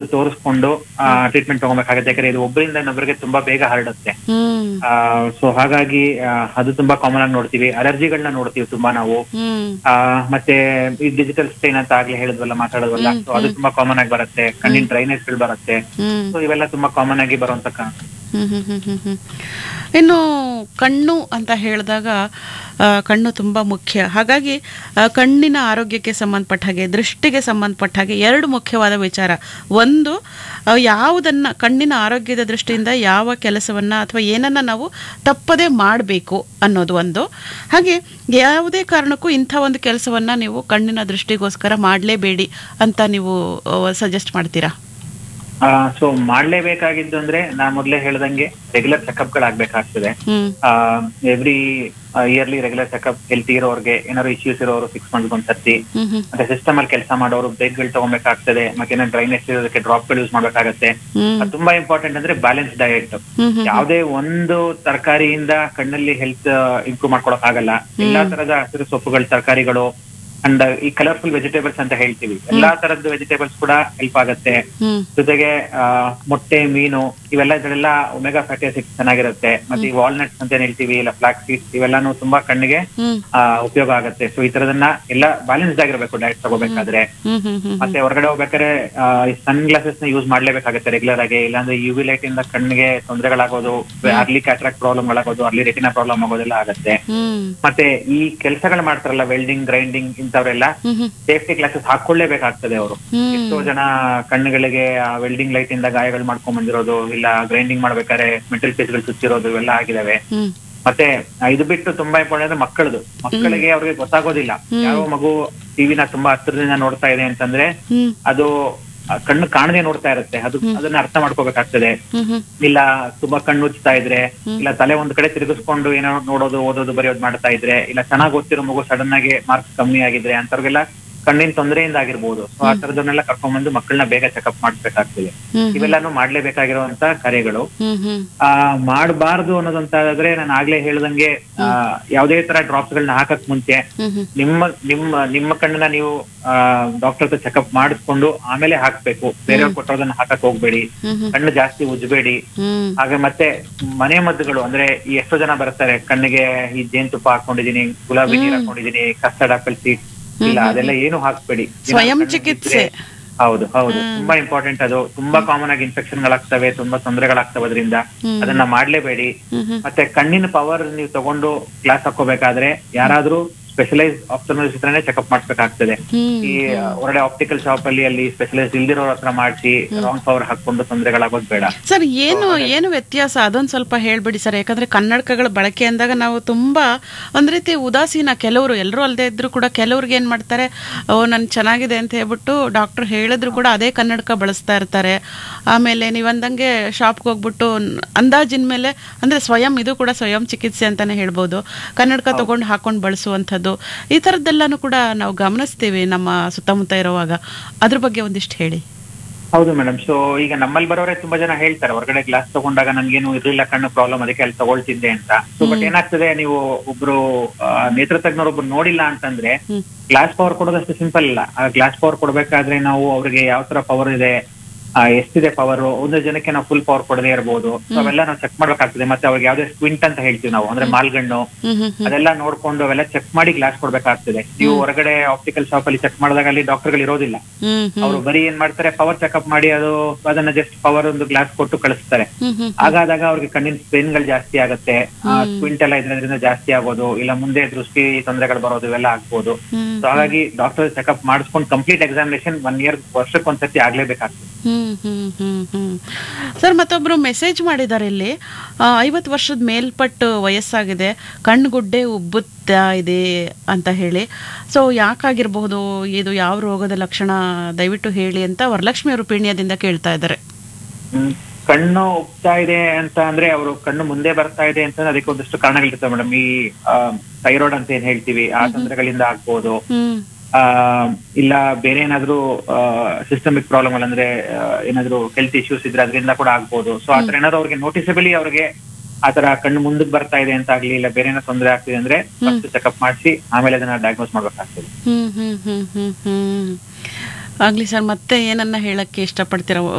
ತೋರಿಸ್ಕೊಂಡು ಟ್ರೀಟ್ಮೆಂಟ್ ತಗೋಬೇಕಾಗುತ್ತೆ ಯಾಕಂದ್ರೆ ಇದು ಒಬ್ಬರಿಂದ ಇನ್ನೊಬ್ಬರಿಗೆ ತುಂಬಾ ಬೇಗ ಹರಡುತ್ತೆ ಹ್ಮ್ ಸೊ ಹಾಗಾಗಿ ಆ, ಅದು ತುಂಬಾ ಕಾಮನ್ ಆಗಿ ನೋಡ್ತೀವಿ ಅಲರ್ಜಿಗಳನ್ನ ನೋಡ್ತೀವಿ ತುಂಬಾ ನಾವು ಹ್ಮ್ ಆ, ಮತ್ತೆ ಈ ಡಿಜಿಟಲ್ ಸ್ಟೈನ್ ಅಂತ ಆಗ್ಲೇ ಹೇಳಿದ್ವಲ್ಲ ಮಾತಾಡೋದಲ್ಲ ಸೊ ಅದು ತುಂಬಾ ಕಾಮನ್ ಆಗಿ ಬರುತ್ತೆ ಕಣ್ಣಿನ ಡ್ರೈನೇಜ್ ಗಳು ಬರುತ್ತೆ ಹ್ಮ್ ಸೊ ಇವೆಲ್ಲ ತುಂಬಾ ಕಾಮನ್ ಆಗಿ ಬರುವಂತ ಕಾರಣ ಹ್ಮ್ ಹ್ಮ್ ಹ್ಮ್ ಹ್ಮ್ ಹ್ಮ್. ಇನ್ನು ಕಣ್ಣು ಅಂತ ಹೇಳಿದಾಗ ಆ, ಕಣ್ಣು ತುಂಬ ಮುಖ್ಯ ಹಾಗಾಗಿ ಆ, ಕಣ್ಣಿನ ಆರೋಗ್ಯಕ್ಕೆ ಸಂಬಂಧಪಟ್ಟ ಹಾಗೆ ದೃಷ್ಟಿಗೆ ಸಂಬಂಧಪಟ್ಟ ಹಾಗೆ ಎರಡು ಮುಖ್ಯವಾದ ವಿಚಾರ ಒಂದು ಆ, ಯಾವುದನ್ನ ಕಣ್ಣಿನ ಆರೋಗ್ಯದ ದೃಷ್ಟಿಯಿಂದ ಯಾವ ಕೆಲಸವನ್ನ ಅಥವಾ ಏನನ್ನ ನಾವು ತಪ್ಪದೇ ಮಾಡಬೇಕು ಅನ್ನೋದು ಒಂದು ಹಾಗೆ ಯಾವುದೇ ಕಾರಣಕ್ಕೂ ಇಂಥ ಒಂದು ಕೆಲಸವನ್ನ ನೀವು ಕಣ್ಣಿನ ದೃಷ್ಟಿಗೋಸ್ಕರ ಮಾಡಲೇಬೇಡಿ ಅಂತ ನೀವು ಸಜೆಸ್ಟ್ ಮಾಡ್ತೀರಾ ಸೊ ಮಾಡ್ಲೇಬೇಕಾಗಿದ್ದು ಅಂದ್ರೆ ನಾ ಮೊದ್ಲೇ ಹೇಳ್ದಂಗೆ ರೆಗ್ಯುಲರ್ ಚೆಕಪ್ ಗಳಾಗ್ಬೇಕಾಗ್ತದೆ hmm every yearly regular checkup health ಇರೋರ್ಗೆ ಏನಾದ್ರು ಇಶ್ಯೂಸ್ ಇರೋರು ಸಿಕ್ಸ್ ಮಂತ್ಸ್ ಒಂದ್ಸತಿ ಹ್ಮ್ ಹ್ಮ್ ಮತ್ತೆ ಸಿಸ್ಟಮ್ ಅಲ್ಲಿ ಕೆಲಸ ಮಾಡೋರು ಬ್ರೇಕ್ ಗಳು ತಗೊಬೇಕಾಗ್ತದೆ ಮತ್ತೆ ಏನೋ ಡ್ರೈನೇಜ್ ಇರೋದಕ್ಕೆ ಡ್ರಾಪ್ ಗಳು ಯೂಸ್ ಮಾಡ್ಬೇಕಾಗತ್ತೆ ಹ್ಮ್ ಅದು ತುಂಬಾ ಇಂಪಾರ್ಟೆಂಟ್ ಅಂದ್ರೆ ಬ್ಯಾಲೆನ್ಸ್ ಡಯಟ್ ಹ್ಮ್ ಹ್ಮ್ ಯಾವುದೇ ಒಂದು ತರಕಾರಿಯಿಂದ ಕಣ್ಣಲ್ಲಿ ಹೆಲ್ತ್ ಇಂಪ್ರೂವ್ ಮಾಡ್ಕೊಳಕ್ ಆಗಲ್ಲ ಎಲ್ಲಾ ತರದ ಹಸಿರು ಸೊಪ್ಪುಗಳು ತರಕಾರಿಗಳು ಅಂಡ್ ಈ ಕಲರ್ಫುಲ್ ವೆಜಿಟೇಬಲ್ಸ್ ಅಂತ ಹೇಳ್ತೀವಿ ಎಲ್ಲಾ ತರದ್ದು ವೆಜಿಟೇಬಲ್ಸ್ ಕೂಡ ಹೆಲ್ಪ್ ಆಗತ್ತೆ ಹ್ಮ್ ಜೊತೆಗೆ ಆ, ಮೊಟ್ಟೆ ಮೀನು ಇವೆಲ್ಲ ಇದರೆಲ್ಲ ಒಮೆಗಾ ಫ್ಯಾಟಿ ಆಸಿಡ್ಸ್ ಚೆನ್ನಾಗಿರುತ್ತೆ ಮತ್ತೆ ಈ ವಾಲ್ನಟ್ಸ್ ಅಂತ ಏನ್ ಹೇಳ್ತೀವಿ ಇಲ್ಲ ಫ್ಲಾಕ್ ಸೀಡ್ಸ್ ಇವೆಲ್ಲಾನು ತುಂಬಾ ಕಣ್ಣಿಗೆ ಹ್ಮ್ ಆ, ಉಪಯೋಗ ಆಗುತ್ತೆ ಸೊ ಈ ತರದನ್ನ ಎಲ್ಲ ಬ್ಯಾಲೆನ್ಸ್ಡ್ ಆಗಿರ್ಬೇಕು ಡಯಟ್ ತಗೋಬೇಕಾದ್ರೆ ಹ್ಮ್ ಹ್ಮ್ ಹ್ಮ್ ಮತ್ತೆ ಹೊರಗಡೆ ಹೋಗ್ಬೇಕಾದ್ರೆ ಸನ್ ಗ್ಲಾಸಸ್ ನ ಯೂಸ್ ಮಾಡ್ಲೇಬೇಕಾಗುತ್ತೆ ರೆಗ್ಯುಲರ್ ಆಗಿ ಇಲ್ಲಾಂದ್ರೆ ಯು ವಿ ಲೈಟ್ ಇಂದ ಕಣ್ಣಿಗೆ ತೊಂದರೆಗಳಾಗೋದು ಅರ್ಲಿ ಕ್ಯಾಟ್ರಾಕ್ಟ್ ಪ್ರಾಬ್ಲಮ್ ಗಳಾಗೋದು ಅರ್ಲಿ ರೆಟಿನಾ ಪ್ರಾಬ್ಲಮ್ ಆಗೋದೆಲ್ಲ ಆಗುತ್ತೆ ಹ್ಮ್ ಮತ್ತೆ ಈ ಕೆಲಸಗಳು ಮಾಡ್ತಾರಲ್ಲ ವೆಲ್ಡಿಂಗ್ ಗ್ರೈಂಡಿಂಗ್ ಇಂಥವ್ರೆಲ್ಲ ಹ್ಮ್ ಹ್ಮ್ ಸೇಫ್ಟಿ ಗ್ಲಾಸಸ್ ಹಾಕೊಳ್ಳೇಬೇಕಾಗ್ತದೆ ಅವರು ಹ್ಮ್ ಎಷ್ಟೋ ಜನ ಕಣ್ಣುಗಳಿಗೆ ವೆಲ್ಡಿಂಗ್ ಲೈಟ್ ಇಂದ ಗಾಯಗಳು ಮಾಡ್ಕೊಂಡ್ ಬಂದಿರೋದು ಇಲ್ಲ ಗ್ರೈಂಡಿಂಗ್ ಮಾಡ್ಬೇಕಾದ್ರೆ ಮೆಟಲ್ ಪೀಸ್ ಗಳು ಚುಚ್ಚಿರೋದು ಇವೆಲ್ಲ ಆಗಿದಾವೆ ಹ್ಮ್ ಮತ್ತೆ ಆ, ಇದು ಬಿಟ್ಟು ತುಂಬಾ ಇಂಪಾರ್ಟೆಂಟ್ ಅಂದ್ರೆ ಮಕ್ಕಳದು ಮಕ್ಕಳಿಗೆ ಅವ್ರಿಗೆ ಗೊತ್ತಾಗೋದಿಲ್ಲ ಯಾವ ಮಗು ಟಿವಿನ ತುಂಬಾ ಹತ್ತಿರದಿಂದ ನೋಡ್ತಾ ಇದೆ ಅಂತಂದ್ರೆ ಹ್ಮ್ ಅದು ಆ, ಕಣ್ಣು ಕಾಣದೆ ನೋಡ್ತಾ ಇರುತ್ತೆ ಅದು ಅದನ್ನ ಅರ್ಥ ಮಾಡ್ಕೋಬೇಕಾಗ್ತದೆ ಹ್ಮ್ ಹ್ಮ್ ಇಲ್ಲ ತುಂಬಾ ಕಣ್ಣು ಉಜ್ತಾ ಇದ್ರೆ ಇಲ್ಲ ತಲೆ ಒಂದ್ ಕಡೆ ತಿರುಗಿಸ್ಕೊಂಡು ಏನೋ ನೋಡೋದು ಓದೋದು ಬರೆಯೋದು ಮಾಡ್ತಾ ಇದ್ರೆ ಇಲ್ಲ ಚೆನ್ನಾಗಿ ಓದ್ತಿರೋ ಮಗು ಸಡನ್ ಆಗಿ ಮಾರ್ಕ್ಸ್ ಕಮ್ಮಿ ಆಗಿದ್ರೆ ಅಂತವ್ರಿಗೆಲ್ಲ ಕಣ್ಣಿನ ತೊಂದರೆಯಿಂದ ಆಗಿರ್ಬೋದು ಸೊ ಆ ತರದನ್ನೆಲ್ಲ ಕರ್ಕೊಂಡ್ಬಂದು ಮಕ್ಕಳನ್ನ ಬೇಗ ಚೆಕಪ್ ಮಾಡಿಸ್ಬೇಕಾಗ್ತದೆ ಹ್ಮ್ ಇವೆಲ್ಲಾನು ಮಾಡ್ಲೇಬೇಕಾಗಿರುವಂತ ಕಾರ್ಯಗಳು ಹ್ಮ್ ಹ್ಮ್ ಆ ಮಾಡಬಾರ್ದು ಅನ್ನೋದಂತಾದ್ರೆ ನಾನು ಆಗ್ಲೇ ಹೇಳ್ದಂಗೆ ಆ, ಯಾವುದೇ ತರ ಡ್ರಾಪ್ಸ್ ಗಳನ್ನ ಹಾಕಕ್ ಮುಂಚೆ ಹ್ಮ್ ಹ್ಮ್ ನಿಮ್ಮ ನಿಮ್ಮ ನಿಮ್ಮ ಕಣ್ಣನ್ನ ನೀವು ಡಾಕ್ಟರ್ ಹತ್ರ ಚೆಕಪ್ ಮಾಡಿಸ್ಕೊಂಡು ಆಮೇಲೆ ಹಾಕ್ಬೇಕು ಬೇರೆಯವ್ರು ಕೊಟ್ಟರೋದನ್ನ ಹಾಕಕ್ ಹೋಗ್ಬೇಡಿ ಹ್ಮ್ ಹ್ಮ್ ಕಣ್ಣು ಜಾಸ್ತಿ ಉಜ್ಬೇಡಿ ಹ್ಮ್ ಹಾಗೆ ಮತ್ತೆ ಮನೆ ಮದ್ದುಗಳು ಅಂದ್ರೆ ಈ ಎಷ್ಟೋ ಜನ ಬರ್ತಾರೆ ಕಣ್ಣಿಗೆ ಈ ಜೇನುತುಪ್ಪ ಹಾಕೊಂಡಿದೀನಿ ಗುಲಾಬಿ ನೀರ್ ಹಾಕೊಂಡಿದೀನಿ ಕಸ್ಟರ್ಡ್ ಆಪಲ್ ಸೀಡ್ ಇಲ್ಲ ಅದೆಲ್ಲ ಏನು ಹಾಕ್ಬೇಡಿ ಸ್ವಯಂ ಕಣ್ಣು ಚಿಕಿತ್ಸೆ. ಬಿದ್ರೆ- ಹೌದು ಹೌದು ತುಂಬಾ ಇಂಪಾರ್ಟೆಂಟ್ ಅದು ತುಂಬಾ ಕಾಮನ್ ಆಗಿ ಇನ್ಫೆಕ್ಷನ್ ಗಳಾಗ್ತವೆ ತುಂಬಾ ತೊಂದರೆಗಳಾಗ್ತವೆ ಅದರಿಂದ ಅದನ್ನ ಮಾಡ್ಲೇಬೇಡಿ ಹ್ಮ್ ಹ್ಮ್ ಮತ್ತೆ ಕಣ್ಣಿನ ಪವರ್ ನೀವು ತಗೊಂಡು ಕ್ಲಾಸ್ ಹಾಕೋಬೇಕಾದ್ರೆ ಯಾರಾದ್ರೂ ಸ್ಪೆಷಲೈಸ್ ಆಪ್ಟರ್ನಲ್ಸ್ ಹತ್ರನೇ ಚೆಕಪ್ ಮಾಡಿಸ್ಬೇಕಾಗ್ತದೆ ಹ್ಮ್ ಈ ಹೊರಡೆ ಆಪ್ಟಿಕಲ್ ಶಾಪ್ ಅಲ್ಲಿ ಅಲ್ಲಿ ಸ್ಪೆಷಲೈಸ್ ಇಲ್ದಿರೋರ್ ಹತ್ರ ಮಾಡಿಸಿ ರಾಂಗ್ ಪವರ್ ಹಾಕೊಂಡು ತೊಂದರೆಗಳಾಗೋದು ಬೇಡ ಸರ್ ಏನು ಏನು ವ್ಯತ್ಯಾಸ ಅದೊಂದು ಸ್ವಲ್ಪ ಹೇಳ್ಬಿಡಿ ಸರ್ ಯಾಕಂದ್ರೆ ಕನ್ನಡಕಗಳ ಬಳಕೆ ಅಂದಾಗ ನಾವು ತುಂಬಾ ಒಂದ್ ರೀತಿ ಉದಾಸೀನ ಕೆಲವರು ಎಲ್ಲರೂ ಅಲ್ಲದೆ ಇದ್ರು ಕೂಡ ಕೆಲವ್ರಿಗೆ ಏನ್ ಮಾಡ್ತಾರೆ ಓ ನನ್ ಚೆನ್ನಾಗಿದೆ ಅಂತ ಹೇಳ್ಬಿಟ್ಟು ಡಾಕ್ಟರ್ ಹೇಳಿದ್ರು ಕೂಡ ಅದೇ ಕನ್ನಡಕ ಬಳಸ್ತಾ ಇರ್ತಾರೆ ಆಮೇಲೆ ನೀವು ಅಂದಂಗೆ ಶಾಪ್ಗೆ ಹೋಗ್ಬಿಟ್ಟು ಅಂದಾಜಿನ ಮೇಲೆ ಅಂದ್ರೆ ಸ್ವಯಂ ಇದು ಕೂಡ ಸ್ವಯಂ ಚಿಕಿತ್ಸೆ ಅಂತಾನೆ ಹೇಳ್ಬೋದು ಕನ್ನಡಕ ತಗೊಂಡು ಹಾಕೊಂಡು ಬಳಸುವಂಥದ್ದು ಈ ಥರದ್ದೆಲ್ಲಾನು ಕೂಡ ನಾವು ಗಮನಿಸ್ತೀವಿ ನಮ್ಮ ಸುತ್ತಮುತ್ತ ಇರುವಾಗ ಅದ್ರ ಬಗ್ಗೆ ಒಂದಿಷ್ಟು ಹೇಳಿ ಹೌದು ಮೇಡಮ್ ಸೊ ಈಗ ನಮ್ಮಲ್ಲಿ ಬರೋರೆ ತುಂಬಾ ಜನ ಹೇಳ್ತಾರೆ ಹೊರಗಡೆ ಗ್ಲಾಸ್ ತಗೊಂಡಾಗ ನನ್ಗೇನು ಇರ್ಲಿಲ್ಲ ಕಣ್ಣು ಪ್ರಾಬ್ಲಮ್ ಅದಕ್ಕೆ ಅಲ್ಲಿ ತಗೊಳ್ತಿದ್ದೆ ಅಂತ ಸೊ ಬಟ್ ಏನಾಗ್ತದೆ ನೀವು ಒಬ್ರು ಆ, ನೇತ್ರ ತಜ್ಞರೊಬ್ರು ನೋಡಿಲ್ಲ ಅಂತಂದ್ರೆ ಹ್ಮ್. ಗ್ಲಾಸ್ ಪವರ್ ಕೊಡೋದಷ್ಟು ಸಿಂಪಲ್ ಇಲ್ಲ ಆ ಗ್ಲಾಸ್ ಪವರ್ ಕೊಡ್ಬೇಕಾದ್ರೆ ನಾವು ಅವ್ರಿಗೆ ಯಾವ ತರ ಪವರ್ ಇದೆ ಆ, ಎಷ್ಟಿದೆ ಪವರ್ ಒಂದು ಜನಕ್ಕೆ ನಾವು ಫುಲ್ ಪವರ್ ಕೊಡದೇ ಇರಬಹುದು ಸೊ ಅವೆಲ್ಲ ನಾವು ಚೆಕ್ ಮಾಡ್ಬೇಕಾಗ್ತದೆ ಮತ್ತೆ ಅವ್ರಿಗೆ ಯಾವ್ದೇ ಸ್ಕ್ವಿಂಟ್ ಅಂತ ಹೇಳ್ತೀವಿ ನಾವು ಅಂದ್ರೆ ಮಾಲ್ಗಣ್ಣು ಹ್ಮ್ ಹ್ಮ್ ಹ್ಮ್ ಅದೆಲ್ಲ ನೋಡ್ಕೊಂಡು ಅವೆಲ್ಲ ಚೆಕ್ ಮಾಡಿ ಗ್ಲಾಸ್ ಕೊಡ್ಬೇಕಾಗ್ತದೆ ನೀವು ಹೊರಗಡೆ ಆಪ್ಟಿಕಲ್ ಶಾಪ್ ಅಲ್ಲಿ ಚೆಕ್ ಮಾಡಿದಾಗ ಅಲ್ಲಿ ಡಾಕ್ಟರ್ಗಳು ಇರೋದಿಲ್ಲ ಹ್ಮ್ ಹ್ಮ್ ಅವರು ಬರೀ ಏನ್ ಮಾಡ್ತಾರೆ ಪವರ್ ಚೆಕಪ್ ಮಾಡಿ ಅದು ಅದನ್ನ ಜಸ್ಟ್ ಪವರ್ ಒಂದು ಗ್ಲಾಸ್ ಕೊಟ್ಟು ಕಳಿಸ್ತಾರೆ ಹ್ಮ್ ಹ್ಮ್ ಹಾಗಾದಾಗ ಅವ್ರಿಗೆ ಕಣ್ಣಿನ ಸ್ಪೇನ್ ಗಳು ಜಾಸ್ತಿ ಆಗುತ್ತೆ ಸ್ಕ್ವಿಂಟ್ ಎಲ್ಲ ಇದ್ರಿಂದ ಜಾಸ್ತಿ ಆಗೋದು ಇಲ್ಲ ಮುಂದೆ ದೃಷ್ಟಿ ತೊಂದರೆಗಳು ಬರೋದು ಇವೆಲ್ಲ ಆಗ್ಬೋದು ಹ್ಮ್ ಸೊ ಹಾಗಾಗಿ ಡಾಕ್ಟರ್ ಚೆಕಪ್ ಮಾಡಿಸ್ಕೊಂಡು ಕಂಪ್ಲೀಟ್ ಎಕ್ಸಾಮಿನೇಷನ್ ಒನ್ ಇಯರ್ ವರ್ಷಕ್ಕೆ ಒಂದ್ಸತಿ ಆಗ್ಲೇಬೇಕಾಗ್ತದೆ ಹ್ಮ್ ಹ್ಮ್ ಹ್ಮ್ ಹ್ಮ್ ಸರ್ ಮತ್ತೊಬ್ರು ಮೆಸೇಜ್ ಮಾಡಿದ್ದಾರೆ ಇಲ್ಲಿ ಐವತ್ತು ವರ್ಷದ ಮೇಲ್ಪಟ್ಟು ವಯಸ್ಸಾಗಿದೆ ಕಣ್ಗುಡ್ಡೆ ಉಬ್ಬುತ್ತಾ ಇದೆ ಅಂತ ಹೇಳಿ ಸೊ ಯಾಕಾಗಿರಬಹುದು ಇದು ಯಾವ ರೋಗದ ಲಕ್ಷಣ ದಯವಿಟ್ಟು ಹೇಳಿ ಅಂತ ವರಲಕ್ಷ್ಮಿ ಅವರು ಪೀಣ್ಯದಿಂದ ಕೇಳ್ತಾ ಇದ್ದಾರೆ ಹ್ಮ್. ಕಣ್ಣು ಉಪ್ತಾ ಇದೆ ಅಂತ ಅಂದ್ರೆ ಅವರು ಕಣ್ಣು ಮುಂದೆ ಬರ್ತಾ ಇದೆ ಅಂತಂದ್ರೆ ಅದಕ್ಕೆ ಒಂದಷ್ಟು ಕಾರಣಗಳಿರ್ತವೆ ಮೇಡಮ್ ಈ ಥೈರಾಯ್ಡ್ ಅಂತ ಏನ್ ಹೇಳ್ತೀವಿ ಆ ತೊಂದರೆಗಳಿಂದ ಆಗ್ಬೋದು ಹ್ಮ್ ಆ ಇಲ್ಲ ಬೇರೆ ಏನಾದ್ರು ಸಿಸ್ಟಮಿಕ್ ಪ್ರಾಬ್ಲಮ್ ಅಂದ್ರೆ ಆ, ಏನಾದ್ರು ಹೆಲ್ತ್ ಇಶ್ಯೂಸ್ ಇದ್ರೆ ಅದರಿಂದ ಕೂಡ ಆಗ್ಬೋದು ಸೊ ಆತರ ಏನಾದ್ರು ಅವ್ರಿಗೆ ನೋಟಿಸಬಲಿ ಅವ್ರಿಗೆ ಆತರ ಕಣ್ಣು ಮುಂದಕ್ಕೆ ಬರ್ತಾ ಇದೆ ಅಂತ ಆಗ್ಲಿ ಇಲ್ಲ ಬೇರೆ ಏನೋ ತೊಂದರೆ ಆಗ್ತಿದೆ ಅಂದ್ರೆ ಫಸ್ಟ್ ಚೆಕಪ್ ಮಾಡಿಸಿ ಆಮೇಲೆ ಅದನ್ನ ಡಯಾಗ್ನೋಸ್ ಮಾಡ್ಬೇಕಾಗ್ತದೆ ಹ್ಮ್ ಹ್ಮ್ ಹ್ಮ್ ಹ್ಮ್ ಹ್ಮ್ ಆಗ್ಲಿ ಸರ್ ಮತ್ತೆ ಏನನ್ನ ಹೇಳಕ್ಕೆ ಇಷ್ಟಪಡ್ತೀರಾ